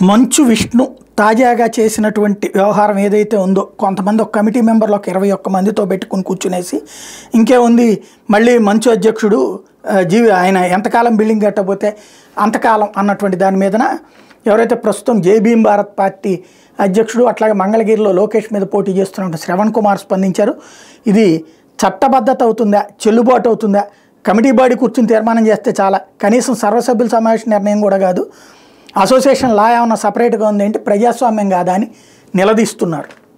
మంచు విష్ణు తాజాగా చేసినటువంటి వ్యవహారం ఏదైతే ఉందో కొంతమంది ఒక కమిటీ మెంబర్లు ఒక ఇరవై ఒక్క మందితో పెట్టుకుని కూర్చునేసి ఇంకేముంది మళ్ళీ మంచు అధ్యక్షుడు ఆ, జీవి ఆయన ఎంతకాలం బిల్డింగ్ కట్టకపోతే అంతకాలం అన్నటువంటి దాని మీదన ఎవరైతే ప్రస్తుతం జై భీమ్ భారత్ పార్టీ అధ్యక్షుడు అట్లాగే మంగళగిరిలో లోకేష్ మీద పోటీ చేస్తున్న శ్రవణ్ కుమార్ స్పందించారు ఇది చట్టబద్ధత అవుతుందా చెల్లుబాటు అవుతుందా కమిటీ బాడీ కూర్చుని తీర్మానం చేస్తే చాలా కనీసం సర్వసభ్యుల సమావేశ నిర్ణయం కూడా కాదు అసోసియేషన్ లా ఏమన్నా సపరేట్గా ఉంది ఏంటి ప్రజాస్వామ్యం కాదా అని నిలదీస్తున్నారు